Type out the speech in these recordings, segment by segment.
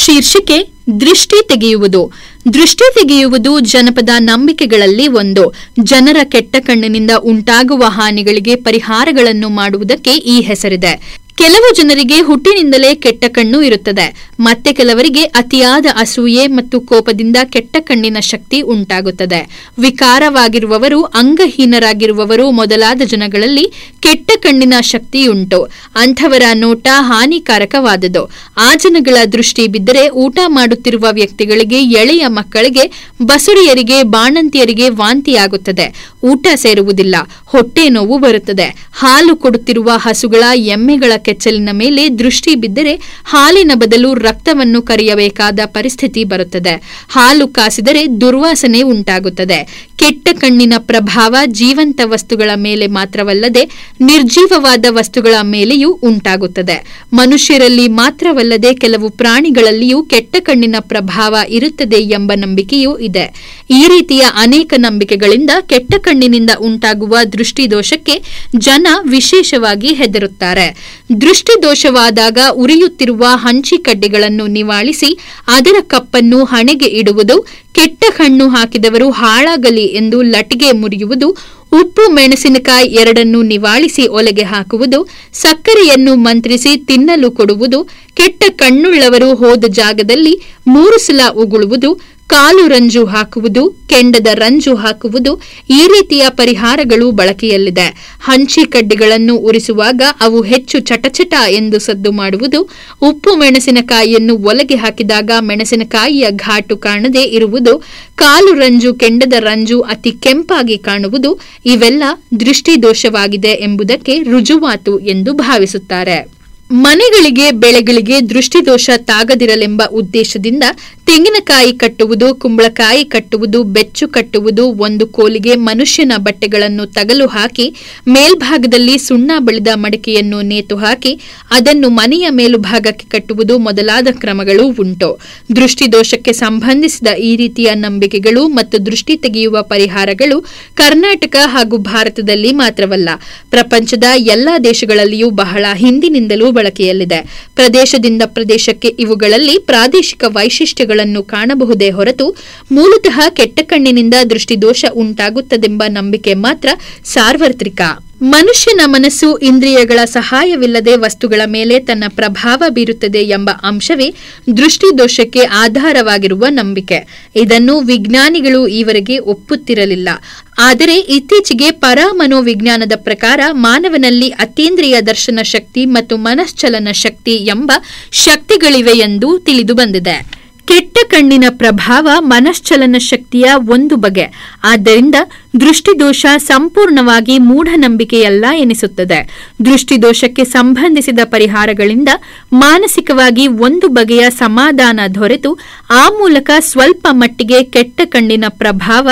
ಶೀರ್ಷಿಕೆ ದೃಷ್ಟಿ ತೆಗೆಯುವುದು ದೃಷ್ಟಿ ತೆಗೆಯುವುದು ಜನಪದ ನಂಬಿಕೆಗಳಲ್ಲಿ ಒಂದು ಜನರ ಕೆಟ್ಟ ಕಣ್ಣಿನಿಂದ ಉಂಟಾಗುವ ಹಾನಿಗಳಿಗೆ ಪರಿಹಾರಗಳನ್ನು ಮಾಡುವುದಕ್ಕೆ ಈ ಹೆಸರಿದೆ ಕೆಲವು ಜನರಿಗೆ ಹುಟ್ಟಿನಿಂದಲೇ ಕೆಟ್ಟ ಕಣ್ಣು ಇರುತ್ತದೆ ಮತ್ತೆ ಕೆಲವರಿಗೆ ಅತಿಯಾದ ಅಸೂಯೆ ಮತ್ತು ಕೋಪದಿಂದ ಕೆಟ್ಟ ಕಣ್ಣಿನ ಶಕ್ತಿ ಉಂಟಾಗುತ್ತದೆ ವಿಕಾರವಾಗಿರುವವರು ಅಂಗಹೀನರಾಗಿರುವವರು ಮೊದಲಾದ ಜನಗಳಲ್ಲಿ ಕೆಟ್ಟ ಕಣ್ಣಿನ ಶಕ್ತಿಯುಂಟು ಅಂಥವರ ನೋಟ ಹಾನಿಕಾರಕವಾದುದು ಆ ಜನಗಳ ದೃಷ್ಟಿ ಬಿದ್ದರೆ ಊಟ ಮಾಡುತ್ತಿರುವ ವ್ಯಕ್ತಿಗಳಿಗೆ ಎಳೆಯ ಮಕ್ಕಳಿಗೆ ಬಸುರಿಯರಿಗೆ ಬಾಣಂತಿಯರಿಗೆ ವಾಂತಿಯಾಗುತ್ತದೆ ಊಟ ಸೇರುವುದಿಲ್ಲ ಹೊಟ್ಟೆ ನೋವು ಬರುತ್ತದೆ ಹಾಲು ಕೊಡುತ್ತಿರುವ ಹಸುಗಳ ಎಮ್ಮೆಗಳ ಕೆಚ್ಚಲಿನ ಮೇಲೆ ದೃಷ್ಟಿ ಬಿದ್ದರೆ ಹಾಲಿನ ಬದಲು ರಕ್ತವನ್ನು ಕರೆಯಬೇಕಾದ ಪರಿಸ್ಥಿತಿ ಬರುತ್ತದೆ ಹಾಲು ಕಾಸಿದರೆ ದುರ್ವಾಸನೆ ಉಂಟಾಗುತ್ತದೆ ಕೆಟ್ಟ ಕಣ್ಣಿನ ಪ್ರಭಾವ ಜೀವಂತ ವಸ್ತುಗಳ ಮೇಲೆ ಮಾತ್ರವಲ್ಲದೆ ನಿರ್ಜೀವವಾದ ವಸ್ತುಗಳ ಮೇಲೆಯೂ ಉಂಟಾಗುತ್ತದೆ ಮನುಷ್ಯರಲ್ಲಿ ಮಾತ್ರವಲ್ಲದೆ ಕೆಲವು ಪ್ರಾಣಿಗಳಲ್ಲಿಯೂ ಕೆಟ್ಟ ಕಣ್ಣಿನ ಪ್ರಭಾವ ಇರುತ್ತದೆ ಎಂಬ ನಂಬಿಕೆಯೂ ಇದೆ ಈ ರೀತಿಯ ಅನೇಕ ನಂಬಿಕೆಗಳಿಂದ ಕೆಟ್ಟ ಕಣ್ಣಿನಿಂದ ಉಂಟಾಗುವ ದೃಷ್ಟಿದೋಷಕ್ಕೆ ಜನ ವಿಶೇಷವಾಗಿ ಹೆದರುತ್ತಾರೆ ದೃಷ್ಟಿದೋಷವಾದಾಗ ಉರಿಯುತ್ತಿರುವ ಹಂಚಿಕಡ್ಡಿಗಳನ್ನು ನಿವಾಳಿಸಿ ಅದರ ಕಪ್ಪನ್ನು ಹಣೆಗೆ ಇಡುವುದು ಕೆಟ್ಟ ಹಣ್ಣು ಹಾಕಿದವರು ಹಾಳಾಗಲಿ ಎಂದು ಲಟಿಗೆ ಮುರಿಯುವುದು ಉಪ್ಪು ಮೆಣಸಿನಕಾಯಿ ಎರಡನ್ನು ನಿವಾಳಿಸಿ ಒಲೆಗೆ ಹಾಕುವುದು ಸಕ್ಕರೆಯನ್ನು ಮಂತ್ರಿಸಿ ತಿನ್ನಲು ಕೊಡುವುದು ಕೆಟ್ಟ ಕಣ್ಣುಳ್ಳವರು ಹೋದ ಜಾಗದಲ್ಲಿ ಮೂರು ಸಲ ಉಗುಳುವುದು ಕಾಲು ರಂಜು ಹಾಕುವುದು ಕೆಂಡದ ರಂಜು ಹಾಕುವುದು ಈ ರೀತಿಯ ಪರಿಹಾರಗಳು ಬಳಕೆಯಲ್ಲಿದೆ ಹಂಚಿ ಕಡ್ಡಿಗಳನ್ನು ಉರಿಸುವಾಗ ಅವು ಹೆಚ್ಚು ಚಟಚಟ ಎಂದು ಸದ್ದು ಮಾಡುವುದು ಉಪ್ಪು ಮೆಣಸಿನಕಾಯಿಯನ್ನು ಒಲೆಗೆ ಹಾಕಿದಾಗ ಮೆಣಸಿನಕಾಯಿಯ ಘಾಟು ಕಾಣದೇ ಇರುವುದು ಕಾಲು ರಂಜು ಕೆಂಡದ ರಂಜು ಅತಿ ಕೆಂಪಾಗಿ ಕಾಣುವುದು ಇವೆಲ್ಲ ದೃಷ್ಟಿದೋಷವಾಗಿದೆ ಎಂಬುದಕ್ಕೆ ರುಜುವಾತು ಎಂದು ಭಾವಿಸುತ್ತಾರೆ ಮನೆಗಳಿಗೆ ಬೆಳೆಗಳಿಗೆ ದೃಷ್ಟಿದೋಷ ತಾಗದಿರಲೆಂಬ ಉದ್ದೇಶದಿಂದ ತೆಂಗಿನಕಾಯಿ ಕಟ್ಟುವುದು ಕುಂಬಳಕಾಯಿ ಕಟ್ಟುವುದು ಬೆಚ್ಚು ಕಟ್ಟುವುದು ಒಂದು ಕೋಲಿಗೆ ಮನುಷ್ಯನ ಬಟ್ಟೆಗಳನ್ನು ತಗಲು ಹಾಕಿ ಮೇಲ್ಭಾಗದಲ್ಲಿ ಸುಣ್ಣ ಬಳಿದ ಮಡಿಕೆಯನ್ನು ನೇತು ಹಾಕಿ ಅದನ್ನು ಮನೆಯ ಮೇಲುಭಾಗಕ್ಕೆ ಕಟ್ಟುವುದು ಮೊದಲಾದ ಕ್ರಮಗಳು ಉಂಟು ದೃಷ್ಟಿದೋಷಕ್ಕೆ ಸಂಬಂಧಿಸಿದ ಈ ರೀತಿಯ ನಂಬಿಕೆಗಳು ಮತ್ತು ದೃಷ್ಟಿ ತೆಗೆಯುವ ಪರಿಹಾರಗಳು ಕರ್ನಾಟಕ ಹಾಗೂ ಭಾರತದಲ್ಲಿ ಮಾತ್ರವಲ್ಲ ಪ್ರಪಂಚದ ಎಲ್ಲಾ ದೇಶಗಳಲ್ಲಿಯೂ ಬಹಳ ಹಿಂದಿನಿಂದಲೂ ಬಳಕೆಯಲ್ಲಿದೆ ಪ್ರದೇಶದಿಂದ ಪ್ರದೇಶಕ್ಕೆ ಇವುಗಳಲ್ಲಿ ಪ್ರಾದೇಶಿಕ ವೈಶಿಷ್ಟ್ಯಗಳನ್ನು ಕಾಣಬಹುದೇ ಹೊರತು ಮೂಲತಃ ಕೆಟ್ಟ ಕಣ್ಣಿನಿಂದ ದೃಷ್ಟಿದೋಷ ಉಂಟಾಗುತ್ತದೆಂಬ ನಂಬಿಕೆ ಮಾತ್ರ ಸಾರ್ವತ್ರಿಕ ಮನುಷ್ಯನ ಮನಸ್ಸು ಇಂದ್ರಿಯಗಳ ಸಹಾಯವಿಲ್ಲದೆ ವಸ್ತುಗಳ ಮೇಲೆ ತನ್ನ ಪ್ರಭಾವ ಬೀರುತ್ತದೆ ಎಂಬ ಅಂಶವೇ ದೃಷ್ಟಿದೋಷಕ್ಕೆ ಆಧಾರವಾಗಿರುವ ನಂಬಿಕೆ ಇದನ್ನು ವಿಜ್ಞಾನಿಗಳು ಈವರೆಗೆ ಒಪ್ಪುತ್ತಿರಲಿಲ್ಲ ಆದರೆ ಇತ್ತೀಚೆಗೆ ಪರಾಮನೋವಿಜ್ಞಾನದ ಪ್ರಕಾರ ಮಾನವನಲ್ಲಿ ಅತೀಂದ್ರಿಯ ದರ್ಶನ ಶಕ್ತಿ ಮತ್ತು ಮನಶ್ಚಲನ ಶಕ್ತಿ ಎಂಬ ಶಕ್ತಿಗಳಿವೆ ಎಂದು ತಿಳಿದು ಬಂದಿದೆ ಕೆಟ್ಟ ಕಣ್ಣಿನ ಪ್ರಭಾವ ಮನಶ್ಚಲನ ಶಕ್ತಿಯ ಒಂದು ಬಗೆ ಆದ್ದರಿಂದ ದೃಷ್ಟಿದೋಷ ಸಂಪೂರ್ಣವಾಗಿ ಮೂಢನಂಬಿಕೆಯಲ್ಲ ಎನಿಸುತ್ತದೆ ದೃಷ್ಟಿದೋಷಕ್ಕೆ ಸಂಬಂಧಿಸಿದ ಪರಿಹಾರಗಳಿಂದ ಮಾನಸಿಕವಾಗಿ ಒಂದು ಬಗೆಯ ಸಮಾಧಾನ ದೊರೆತು ಆ ಮೂಲಕ ಸ್ವಲ್ಪ ಮಟ್ಟಿಗೆ ಕೆಟ್ಟ ಕಣ್ಣಿನ ಪ್ರಭಾವ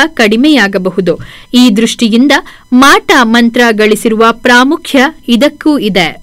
ಕಡಿಮೆಯಾಗಬಹುದು ಈ ದೃಷ್ಟಿಯಿಂದ ಮಾಟ ಮಂತ್ರ ಗಳಿಸಿರುವ ಪ್ರಾಮುಖ್ಯ ಇದಕ್ಕೂ ಇದೆ